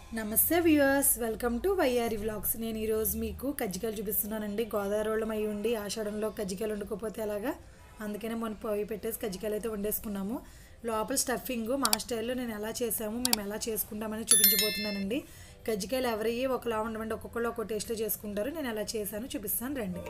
నమస్తే viewers welcome to Y R E vlogs నేను ఈరోజు మీకు కజ్జికాయలు చూపిస్తున్నానండి గోదావరి వాళ్ళం అయి ఉండి ఆషాఢంలో కజ్జికాయలు వండుకోకపోతే ఎలాగా అందుకనే మనం పొయ్యి పెట్టేసి కజ్జికాయలు అయితే వండేసుకున్నాము లోపల స్టఫింగ్ మా స్టైల్లో నేను ఎలా చేసాము మేము ఎలా చేసుకుంటామని చూపించబోతున్నానండి కజ్జికాయలు ఎవరయ్యి ఒకలా ఉండమండి ఒక్కొక్కళ్ళు ఒక్కో టేస్ట్లో చేసుకుంటారు నేను ఎలా చేశాను చూపిస్తాను రండి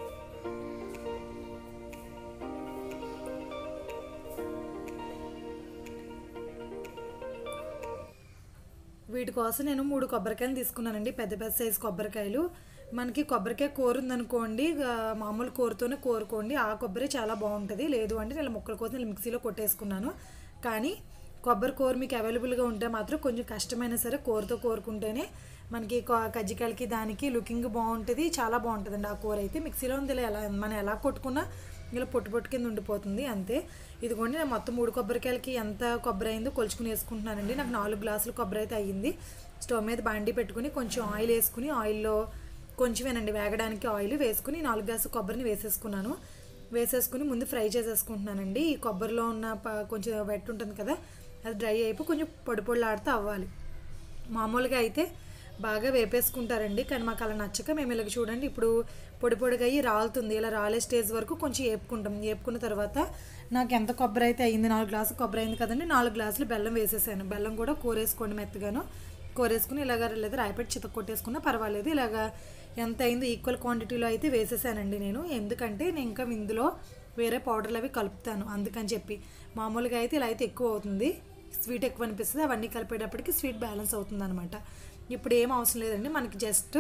వీటి కోసం నేను మూడు కొబ్బరికాయలు తీసుకున్నానండి పెద్ద పెద్ద సైజు కొబ్బరికాయలు మనకి కొబ్బరికాయ కూర ఉందనుకోండి ఆ, మామూలు కూరతోనే కోరుకోండి ఆ కొబ్బరి చాలా బాగుంటుంది లేదు అంటే నేను ముక్కల కోసం నేను మిక్సీలో కొట్టేసుకున్నాను కానీ కొబ్బరి కూర మీకు అవైలబుల్గా ఉంటే మాత్రం కొంచెం కష్టమైనా సరే కూరతో కోరుకుంటేనే మనకి కొ- కజ్జికాయలకి దానికి లుకింగ్ బాగుంటుంది చాలా బాగుంటుందండి ఆ కూర అయితే మిక్సీలో ఉంది ఇలా ఎలా మనం ఎలా కొట్టుకున్నా ఇలా పొట్టు పొట్టు కింద ఉండిపోతుంది అంతే ఇదిగోండి నేను మొత్తం మూడు కొబ్బరికాయలకి ఎంత కొబ్బరి అయిందో కొలుచుకుని వేసుకుంటున్నానండి నాకు నాలుగు గ్లాసులు కొబ్బరి అయితే అయ్యింది స్టవ్ మీద బాండి పెట్టుకుని కొంచెం ఆయిల్ వేసుకుని ఆయిల్లో కొంచెమేనండి వేగడానికి ఆయిల్ వేసుకుని నాలుగు గ్లాసులు కొబ్బరిని వేసేసుకున్నాను వేసేసుకుని ముందు ఫ్రై చేసేసుకుంటున్నానండి ఈ కొబ్బరిలో ఉన్న ప- కొంచెం వెట్ ఉంటుంది కదా అది డ్రై అయిపోయి కొంచెం పొడి పొడిలాడుతూ అవ్వాలి మామూలుగా అయితే బాగా వేపేసుకుంటారండి కానీ మాకు అలా నచ్చక మేము ఇలాగ చూడండి ఇప్పుడు పొడి పొడిగా అయ్యి రాలుతుంది ఇలా రాలే స్టేజ్ వరకు కొంచెం వేపుకుంటాం వేపుకున్న తర్వాత నాకు ఎంత కొబ్బరి అయితే అయింది నాలుగు గ్లాసులు కొబ్బరి అయింది కదండి నాలుగు గ్లాసులు బెల్లం వేసేసాను బెల్లం కూడా కూరేసుకోండి మెత్తగాను కూరేసుకుని ఇలాగ లేదా రాయిపెట్టి చితక కొట్టేసుకున్నా పర్వాలేదు ఇలాగ ఎంత అయిందో ఈక్వల్ క్వాంటిటీలో అయితే వేసేసానండి నేను ఎందుకంటే నేను ఇంకా ఇందులో వేరే పౌడర్లు అవి కలుపుతాను అందుకని చెప్పి మామూలుగా అయితే ఇలా అయితే ఎక్కువ అవుతుంది స్వీట్ ఎక్కువ అనిపిస్తుంది అవన్నీ కలిపేటప్పటికి స్వీట్ బ్యాలెన్స్ అవుతుంది అనమాట ఇప్పుడు ఏం అవసరం లేదండి మనకి జస్ట్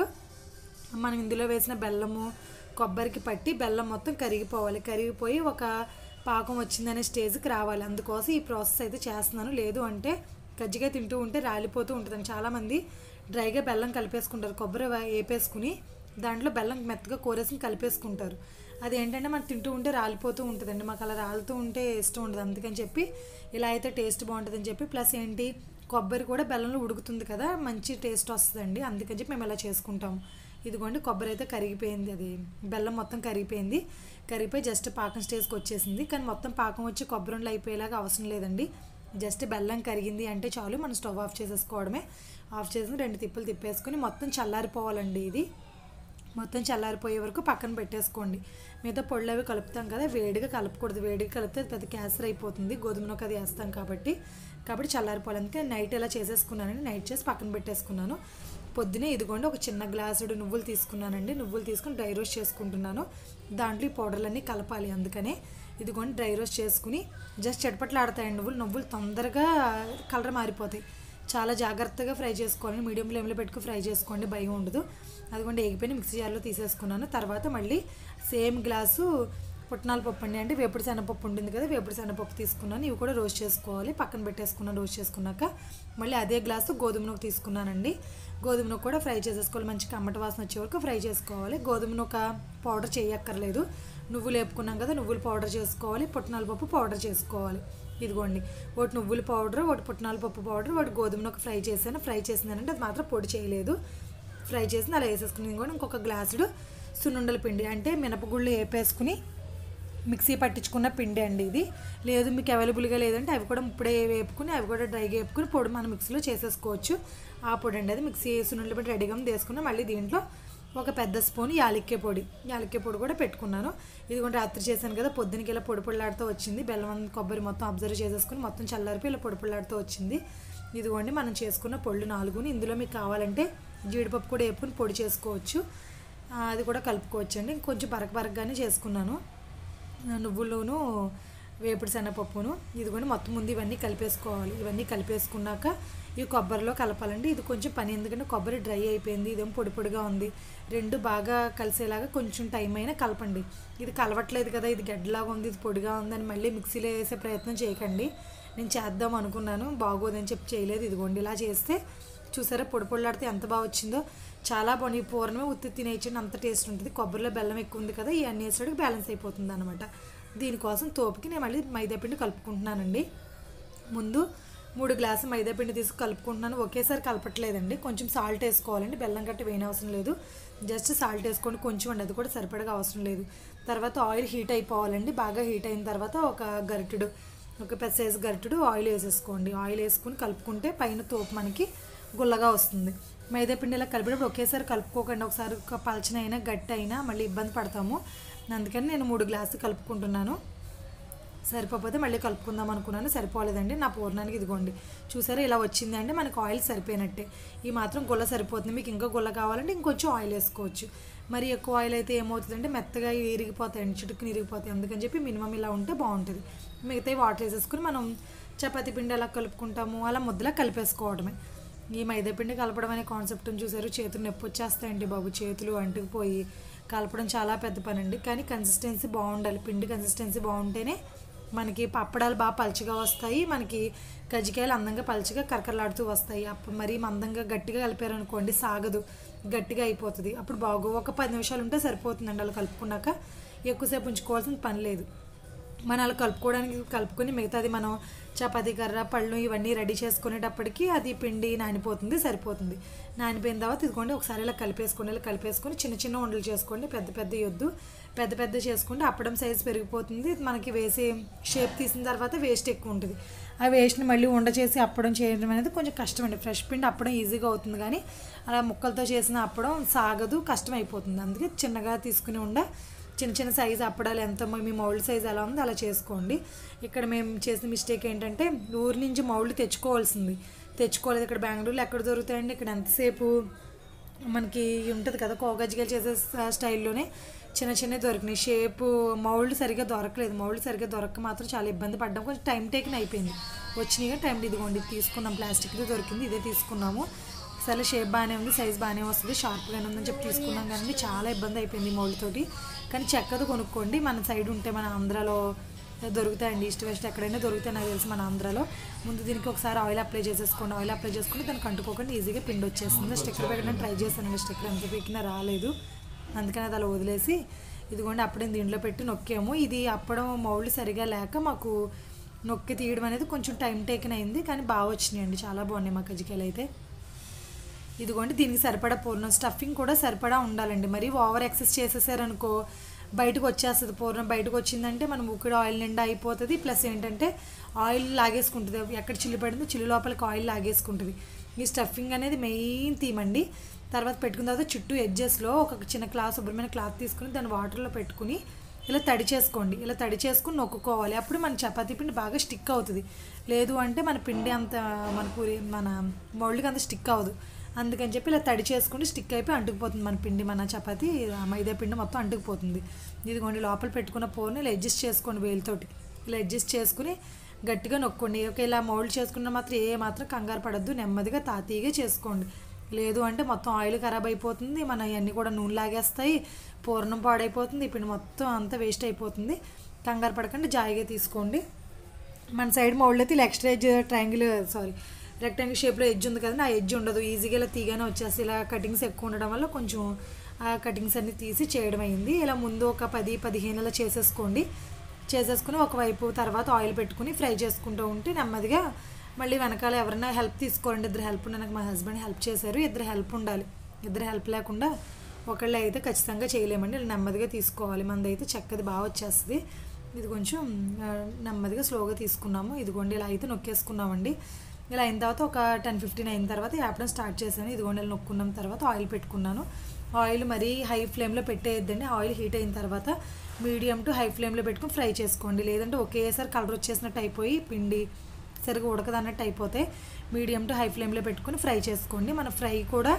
మనం ఇందులో వేసిన బెల్లము కొబ్బరికి పట్టి బెల్లం మొత్తం కరిగిపోవాలి కరిగిపోయి ఒక పాకం వచ్చిందనే స్టేజ్కి రావాలి అందుకోసం ఈ ప్రాసెస్ అయితే చేస్తున్నాను లేదు అంటే కజ్జికాయ తింటూ ఉంటే రాలిపోతూ ఉంటుందండి చాలామంది డ్రైగా బెల్లం కలిపేసుకుంటారు కొబ్బరి వే- వేపేసుకుని దాంట్లో బెల్లం మెత్తగా కోరేసుకుని కలిపేసుకుంటారు అది ఏంటంటే మనం తింటూ ఉంటే రాలిపోతూ ఉంటుందండి మాకు అలా రాలుతూ ఉంటే ఇష్టం ఉండదు అందుకని చెప్పి ఇలా అయితే టేస్ట్ బాగుంటుందని చెప్పి ప్లస్ ఏంటి కొబ్బరి కూడా బెల్లంలో ఉడుకుతుంది కదా మంచి టేస్ట్ వస్తుందండి అందుకని చెప్పి మేము ఇలా చేసుకుంటాం ఇదిగోండి కొబ్బరి అయితే కరిగిపోయింది అది బెల్లం మొత్తం కరిగిపోయింది కరిగిపోయి జస్ట్ పాకం స్టేజ్కి వచ్చేసింది కానీ మొత్తం పాకం వచ్చి కొబ్బరి ఉండలు అయిపోయేలాగా అవసరం లేదండి జస్ట్ బెల్లం కరిగింది అంటే చాలు మనం స్టవ్ ఆఫ్ చేసేసుకోవడమే ఆఫ్ చేసి రెండు తిప్పులు తిప్పేసుకుని మొత్తం చల్లారిపోవాలండి ఇది మొత్తం చల్లారిపోయే వరకు పక్కన పెట్టేసుకోండి మిగతా పొళ్ళు అవి కలుపుతాం కదా వేడిగా కలపకూడదు వేడిగా కలిపితే అది పెద్ద క్యాన్సర్ అయిపోతుంది గోధుమ నూక అది వేస్తాం కాబట్టి కాబట్టి చల్లారిపోవాలి అందుకే నైట్ ఎలా చేసేసుకున్నానండి నైట్ చేసి పక్కన పెట్టేసుకున్నాను పొద్దునే ఇదిగోండి ఒక చిన్న గ్లాసుడు నువ్వులు తీసుకున్నానండి నువ్వులు తీసుకుని డ్రై రోస్ట్ చేసుకుంటున్నాను దాంట్లో ఈ పౌడర్లన్నీ కలపాలి అందుకనే ఇదిగోండి డ్రై రోస్ట్ చేసుకుని జస్ట్ చటపట్లాడతాయండి నువ్వులు నువ్వులు తొందరగా కలర్ మారిపోతాయి చాలా జాగ్రత్తగా ఫ్రై చేసుకోవాలి మీడియం ఫ్లేమ్లో పెట్టుకుని ఫ్రై చేసుకోండి భయం ఉండదు అదిగోండి ఎగిపోయిన మిక్సీ జార్లో తీసేసుకున్నాను తర్వాత మళ్ళీ సేమ్ గ్లాసు పుట్నాల పప్పు అండి అంటే వేపుడు శనగపప్పు ఉంటుంది కదా వేపుడు శనగపప్పు తీసుకున్నాను ఇవి కూడా రోస్ట్ చేసుకోవాలి పక్కన పెట్టేసుకున్నాను రోస్ట్ చేసుకున్నాక మళ్ళీ అదే గ్లాసు గోధుమ నూక తీసుకున్నానండి గోధుమ నూక కూడా ఫ్రై చేసేసుకోవాలి మంచి కమ్మట వాసన వచ్చే వరకు ఫ్రై చేసుకోవాలి గోధుమ నూక పౌడర్ చేయక్కర్లేదు నువ్వులు వేపుకున్నాం కదా నువ్వులు పౌడర్ చేసుకోవాలి పుట్నాల పప్పు పౌడర్ చేసుకోవాలి ఇదిగోండి ఒకటి నువ్వుల పౌడర్ ఒకటి పుట్నాల పప్పు పౌడర్ ఒకటి గోధుమ నూక ఫ్రై చేశాను ఫ్రై చేసిందంటే అది మాత్రం పొడి చేయలేదు ఫ్రై చేసి అలా వేసేసుకుని కూడా ఇంకొక గ్లాసుడు సున్నుండల పిండి అంటే మినపగుళ్ళు వేపేసుకుని మిక్సీ పట్టించుకున్న పిండి అండి ఇది లేదు మీకు అవైలబుల్గా లేదంటే అవి కూడా ఇప్పుడే వేపుకుని అవి కూడా డ్రైగా వేపుకుని పొడి మనం మిక్సీలో చేసేసుకోవచ్చు ఆ పొడి అండి అది మిక్సీ సున్నుండల పిండి రెడీగా తీసుకుని మళ్ళీ దీంట్లో ఒక పెద్ద స్పూన్ యాలక్కే పొడి యాలక్కే పొడి కూడా పెట్టుకున్నాను ఇది కూడా రాత్రి చేశాను కదా పొద్దునకి ఇలా పొడి పొడిలాడుతూ వచ్చింది బెల్లం కొబ్బరి మొత్తం అబ్జర్వ్ చేసేసుకుని మొత్తం చల్లారిపోయి ఇలా పొడి పొడిలాడుతూ వచ్చింది ఇదిగోండి మనం చేసుకున్న పొళ్ళు నాలుగుని ఇందులో మీకు కావాలంటే జీడిపప్పు కూడా వేపుకుని పొడి చేసుకోవచ్చు ఆ, అది కూడా కలుపుకోవచ్చు అండి కొంచెం బరక బరకగానే చేసుకున్నాను నువ్వులును వేపుడు శనగపప్పును ఇదిగోండి మొత్తం ముందు ఇవన్నీ కలిపేసుకోవాలి ఇవన్నీ కలిపేసుకున్నాక ఈ కొబ్బరిలో కలపాలండి ఇది కొంచెం పని ఎందుకంటే కొబ్బరి డ్రై అయిపోయింది ఇదేమో పొడి పొడిగా ఉంది రెండు బాగా కలిసేలాగా కొంచెం టైం అయినా కలపండి ఇది కలవట్లేదు కదా ఇది గడ్డలాగా ఉంది ఇది పొడిగా ఉందని మళ్ళీ మిక్సీలో వేసే ప్రయత్నం చేయకండి నేను చేద్దాం అనుకున్నాను బాగోదని చెప్పి చేయలేదు ఇదిగోండి ఇలా చేస్తే చూసారా పొడి పొడిలాడితే ఎంత బాగా వచ్చిందో చాలా బాగుంది ఈ పూర్ణమే ఉత్తి తినేయచ్చండి అంత టేస్ట్ ఉంటుంది కొబ్బరిలో బెల్లం ఎక్కువ ఉంది కదా ఇవన్నీ వేసేటికి బ్యాలెన్స్ అయిపోతుంది అనమాట దీనికోసం తోపుకి నేను మళ్ళీ మైదా పిండి కలుపుకుంటున్నానండి ముందు మూడు గ్లాసు మైదా పిండి తీసుకు కలుపుకుంటున్నాను ఒకేసారి కలపట్లేదండి కొంచెం సాల్ట్ వేసుకోవాలండి బెల్లం గట్టి వేయని అవసరం లేదు జస్ట్ సాల్ట్ వేసుకోండి కొంచెం అండి అది కూడా సరిపడగా అవసరం లేదు తర్వాత ఆయిల్ హీట్ అయిపోవాలండి బాగా హీట్ అయిన తర్వాత ఒక గరిటెడు ఒక పెద్ద సైజు గరిటెడు ఆయిల్ వేసేసుకోండి ఆయిల్ వేసుకుని కలుపుకుంటే పైన తోపు మనకి గుల్లగా వస్తుంది మైదా పిండి ఇలా కలిపేటప్పుడు ఒకేసారి కలుపుకోకండి ఒకసారి ఒక పలచన అయినా గట్టి అయినా మళ్ళీ ఇబ్బంది పడతాము అందుకని నేను మూడు గ్లాసులు కలుపుకుంటున్నాను సరిపోతే మళ్ళీ కలుపుకుందాం అనుకున్నాను సరిపోలేదండి నా పూర్ణానికి ఇదిగోండి చూసారా ఇలా వచ్చింది అంటే మనకు ఆయిల్ సరిపోయినట్టే ఈ మాత్రం గుల్ల సరిపోతుంది మీకు ఇంకా గుల్ల కావాలంటే ఇంకొంచెం ఆయిల్ వేసుకోవచ్చు మరి ఎక్కువ ఆయిల్ అయితే ఏమవుతుందంటే మెత్తగా ఇరిగిపోతాయండి చిటుక్కుని ఇరిగిపోతాయి అందుకని చెప్పి మినిమం ఇలా ఉంటే బాగుంటుంది మిగతా వాటర్ వేసేసుకుని మనం చపాతీ పిండి ఎలా కలుపుకుంటాము అలా ముద్దలా కలిపేసుకోవడమే ఈ మైదా పిండి కలపడం అనే కాన్సెప్ట్ని చూసారు చేతులు నొప్పి వచ్చేస్తాయండి బాబు చేతులు అంటుకుపోయి కలపడం చాలా పెద్ద పని అండి కానీ కన్సిస్టెన్సీ బాగుండాలి పిండి కన్సిస్టెన్సీ బాగుంటేనే మనకి పప్పడాలు బాగా పలుచగా వస్తాయి మనకి కజ్జికాయలు అందంగా పలుచగా కరకరలాడుతూ వస్తాయి అప్పుడు మరీ మందంగా గట్టిగా కలిపారనుకోండి సాగదు గట్టిగా అయిపోతుంది అప్పుడు బాగు ఒక పది నిమిషాలు ఉంటే సరిపోతుందండి అలా కలుపుకున్నాక ఎక్కువసేపు ఉంచుకోవాల్సిన పని లేదు మనం అలా కలుపుకోవడానికి కలుపుకొని మిగతాది మనం చపాతీ కర్ర పళ్ళు ఇవన్నీ రెడీ చేసుకునేటప్పటికి అది పిండి నానిపోతుంది సరిపోతుంది నానిపోయిన తర్వాత ఇదిగోండి ఒకసారి ఇలా కలిపేసుకోండి ఇలా కలిపేసుకొని చిన్న చిన్న ఉండలు చేసుకోండి పెద్ద పెద్ద యొద్దు పెద్ద పెద్ద చేసుకుంటే అప్పడం సైజ్ పెరిగిపోతుంది మనకి వేసి షేప్ తీసిన తర్వాత వేస్ట్ ఎక్కువ ఉంటుంది ఆ వేస్ట్ని మళ్ళీ ఉండ చేసి అప్పడం చేయడం అనేది కొంచెం కష్టం అండి ఫ్రెష్ పిండి అప్పడం ఈజీగా అవుతుంది కానీ అలా ముక్కలతో చేసిన అప్పడం సాగదు కష్టం అయిపోతుంది అందుకే చిన్నగా తీసుకుని ఉండ చిన్న చిన్న సైజు అప్పడాలు ఎంత మీ మౌల్డ్ సైజ్ ఎలా ఉందో అలా చేసుకోండి ఇక్కడ మేము చేసిన మిస్టేక్ ఏంటంటే ఊరి నుంచి మౌల్డ్ తెచ్చుకోవాల్సింది తెచ్చుకోలేదు ఇక్కడ బెంగళూరులో ఎక్కడ దొరుకుతాయండి ఇక్కడ ఎంతసేపు మనకి ఉంటుంది కదా కోగజ్జికాయలు చేసే స్ట- స్టైల్లోనే చిన్న చిన్న దొరికినాయి షేపు మౌల్డ్ సరిగ్గా దొరకలేదు మౌల్డ్ సరిగ్గా దొరక్క మాత్రం చాలా ఇబ్బంది పడ్డాం కొంచెం టైం టేకిన్ అయిపోయింది వచ్చినాయి టైం ఇదిగోండి ఇది తీసుకున్నాం ప్లాస్టిక్ది దొరికింది ఇదే తీసుకున్నాము సరే షేప్ బాగానే ఉంది సైజ్ బాగానే వస్తుంది షార్ప్గానే ఉందని చెప్పి తీసుకున్నాం కానీ చాలా ఇబ్బంది అయిపోయింది మౌల్డ్ తోటి కానీ చెక్కది కొనుక్కోండి మన సైడ్ ఉంటే మన ఆంధ్రాలో దొరుకుతాయండి ఈస్ట్ వెస్ట్ ఎక్కడైనా దొరుకుతాయి నాకు తెలిసి మన ఆంధ్రాలో ముందు దీనికి ఒకసారి ఆయిల్ అప్లై చేసేసుకోండి ఆయిల్ అప్లై చేసుకుని దానికి అంటుకోకుండా ఈజీగా పిండి వచ్చేస్తుంది స్టిక్కర్ పెట్టడం ట్రై చేశానండి స్టిక్కర్ ఎంత పెట్టినా రాలేదు అందుకని అది అలా వదిలేసి ఇదిగోండి అప్పుడే దీంట్లో పెట్టి నొక్కాము ఇది అప్పడం మౌళ్ళు సరిగా లేక మాకు నొక్కి తీయడం అనేది కొంచెం టైం టేకన్ అయింది కానీ బాగా వచ్చినాయండి చాలా బాగున్నాయి మా కజ్జికాయలు అయితే ఇదిగోండి దీనికి సరిపడా పూర్ణం స్టఫింగ్ కూడా సరిపడా ఉండాలండి మరి ఓవర్ ఎక్సెస్ చేసేసారనుకో బయటకు వచ్చేస్తుంది పూర్ణం బయటకు వచ్చిందంటే మనం ఉక్కడ ఆయిల్ నిండా అయిపోతుంది ప్లస్ ఏంటంటే ఆయిల్ లాగేసుకుంటుంది ఎక్కడ చిల్లి పడిందో చిల్లి లోపలికి ఆయిల్ లాగేసుకుంటుంది ఈ స్టఫింగ్ అనేది మెయిన్ థీమ్ అండి తర్వాత పెట్టుకున్న తర్వాత చుట్టూ ఎడ్జెస్లో ఒక చిన్న క్లాత్ శుభ్రమైన క్లాత్ తీసుకుని దాన్ని వాటర్లో పెట్టుకుని ఇలా తడి చేసుకోండి ఇలా తడి చేసుకుని నొక్కుకోవాలి అప్పుడు మన చపాతీ పిండి బాగా స్టిక్ అవుతుంది లేదు అంటే మన పిండి అంత మన పూరి మన మౌల్డ్కి అంత స్టిక్ అవ్వదు అందుకని చెప్పి ఇలా తడి చేసుకుంటే స్టిక్ అయిపోయి అంటుకుపోతుంది మన పిండి మన చపాతీ ఆ మైదా పిండి మొత్తం అంటుకుపోతుంది ఇదిగోండి లోపల పెట్టుకున్న పోర్ని ఇలా అడ్జస్ట్ చేసుకోండి వేలుతోటి ఇలా అడ్జస్ట్ చేసుకుని గట్టిగా నొక్కండి ఓకే ఇలా మౌల్డ్ చేసుకున్న మాత్రం ఏ మాత్రం కంగారు పడద్దు నెమ్మదిగా తాతీగా చేసుకోండి లేదు అంటే మొత్తం ఆయిల్ ఖరాబ్ అయిపోతుంది మన ఇవన్నీ కూడా నూనె లాగేస్తాయి పూర్ణం పాడైపోతుంది ఇప్పుడు మొత్తం అంతా వేస్ట్ అయిపోతుంది కంగారు పడకండి జాయిగా తీసుకోండి మన సైడ్ మౌల్డ్ అయితే ఇలా extra edge triangle sorry rectangle షేప్లో ఎడ్జ్ ఉంది కదా ఆ ఎడ్జ్ ఉండదు ఈజీగా ఇలా తీగానే వచ్చేసి ఇలా కటింగ్స్ ఎక్కువ ఉండడం వల్ల కొంచెం ఆ కటింగ్స్ అన్ని తీసి చేయడం అయింది ఇలా ముందు ఒక పది పదిహేను ఇలా చేసేసుకోండి చేసేసుకుని ఒకవైపు తర్వాత ఆయిల్ పెట్టుకుని ఫ్రై చేసుకుంటూ ఉంటే నెమ్మదిగా మళ్ళీ వెనకాల ఎవరైనా హెల్ప్ తీసుకోండి ఇద్దరు హెల్ప్ నాకు మా హస్బెండ్ హెల్ప్ చేశారు ఇద్దరు హెల్ప్ ఉండాలి ఇద్దరు హెల్ప్ లేకుండా ఒకళ్ళు అయితే ఖచ్చితంగా చేయలేమండి ఇలా నెమ్మదిగా తీసుకోవాలి మనదైతే చక్కది బాగా వచ్చేస్తుంది ఇది కొంచెం ఆ, నెమ్మదిగా స్లోగా తీసుకున్నాము ఇదిగోండి ఇలా అయితే నొక్కేసుకున్నామండి ఇలా అయిన తర్వాత ఒక టెన్ ఫిఫ్టీన్ అయిన తర్వాత వేపడం స్టార్ట్ చేశాను ఇదిగోండి ఇలా నొక్కున్నాం తర్వాత ఆయిల్ పెట్టుకున్నాను ఆయిల్ మరీ హై ఫ్లేమ్లో పెట్టేయద్దండి ఆయిల్ హీట్ అయిన తర్వాత మీడియం టు హై ఫ్లేమ్లో పెట్టుకుని ఫ్రై చేసుకోండి లేదంటే ఒకేసారి కలర్ వచ్చేసినట్టు అయిపోయి పిండి సరిగా ఉడకదన్నట్టు అయిపోతే మీడియం టు హై ఫ్లేమ్లో పెట్టుకుని ఫ్రై చేసుకోండి మన ఫ్రై కూడా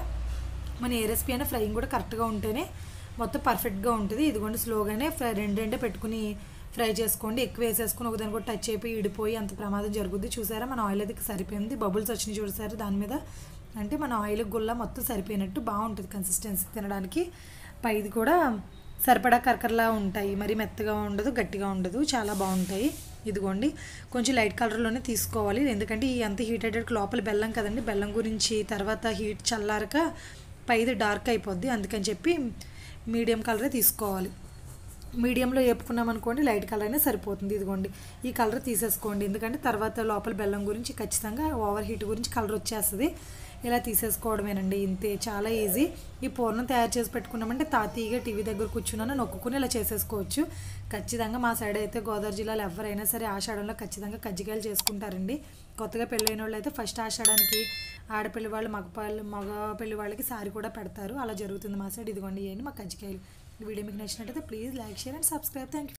మన ఏ రెసిపీ అయినా ఫ్రైయింగ్ కూడా కరెక్ట్గా ఉంటేనే మొత్తం పర్ఫెక్ట్గా ఉంటుంది ఇదిగోండి స్లోగానే ఫ్రై రెండు రెండే పెట్టుకుని ఫ్రై చేసుకోండి ఎక్కువ వేసేసుకుని ఒకదాని కూడా టచ్ అయిపోయి ఇడిపోయి అంత ప్రమాదం జరుగుద్ది చూసారా మన ఆయిల్ అయితే సరిపోయింది బబుల్స్ వచ్చినాయి చూసారు దాని మీద అంటే మన ఆయిల్ గుల్ల మొత్తం సరిపోయినట్టు బాగుంటుంది కన్సిస్టెన్సీ తినడానికి పైది కూడా సరిపడా కరకరలా ఉంటాయి మరి మెత్తగా ఉండదు గట్టిగా ఉండదు చాలా బాగుంటాయి ఇదిగోండి కొంచెం లైట్ కలర్లోనే తీసుకోవాలి ఎందుకంటే ఈ అంత హీట్ అయ్యేటట్టు లోపల బెల్లం కదండి బెల్లం గురించి తర్వాత హీట్ చల్లారక పైది డార్క్ అయిపోద్ది అందుకని చెప్పి మీడియం కలరే తీసుకోవాలి మీడియంలో వేపుకున్నాం అనుకోండి లైట్ కలర్ అయినా సరిపోతుంది ఇదిగోండి ఈ కలర్ తీసేసుకోండి ఎందుకంటే తర్వాత లోపల బెల్లం గురించి ఖచ్చితంగా ఓవర్ హీట్ గురించి కలర్ వచ్చేస్తుంది ఇలా తీసేసుకోవడమేనండి ఇంతే చాలా ఈజీ ఈ పూర్ణం తయారు చేసి పెట్టుకున్నామంటే తాతీగా టీవీ దగ్గర కూర్చున్నాను నొక్కుని ఇలా చేసేసుకోవచ్చు ఖచ్చితంగా మా సైడ్ అయితే గోదావరి జిల్లాలో ఎవరైనా సరే ఆషాఢంలో ఖచ్చితంగా కజ్జికాయలు చేసుకుంటారండి కొత్తగా పెళ్ళైన వాళ్ళు అయితే ఫస్ట్ ఆషాఢానికి ఆడపిల్లి వాళ్ళు మగ పళ్ళు మగ పెళ్లి వాళ్ళకి సారీ కూడా పెడతారు అలా జరుగుతుంది మా సైడ్ ఇదిగోండి ఇవన్నీ మా కజ్జికాయలు ఈ వీడియో మీకు నచ్చినట్టయితే please like share and subscribe thank you